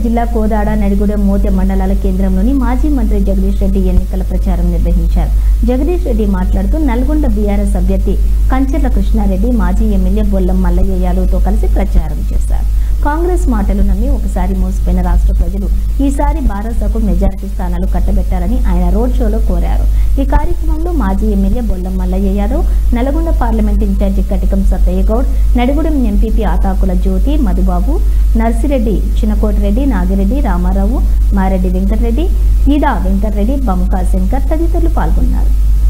జిల్లా కోదాడ నడిగూడెం మోతె మండలాల కేంద్రంలోని మాజీ మంత్రి జగదీష్ రెడ్డి ఎన్నికల ప్రచారం నిర్వహించారు జగదీష్ రెడ్డి మాట్లాడుతూ నల్గొండ బీఆర్ఎస్ అభ్యర్థి కంచెర్ల కృష్ణారెడ్డి మాజీ ఎమ్మెల్యే బొల్లం మల్లయ్య యాదవ్తో కలిసి ప్రచారం చేశారు కాంగ్రెస్ మాటలు నమ్మి ఒకసారి మోసపోయిన రాష్ట్ర ప్రజలు ఈసారి భారతకు మెజారిటీ స్థానాలు కట్టబెట్టాలని ఆయన రోడ్ షోలో కోరారు ఈ కార్యక్రమంలో మాజీ MLA Bollam Mallaiah Yadav Nalgonda parliament incharge Katikam Sattaiah Goud Nadigudem MPP Athakula Jyothi Madhubabu Narsireddy Chinnakotireddy Nagireddy Ramarao Mareddy Venkatreddy Eeda Venkatreddy బంకా శంకర్ తదితరులు పాల్గొన్నారు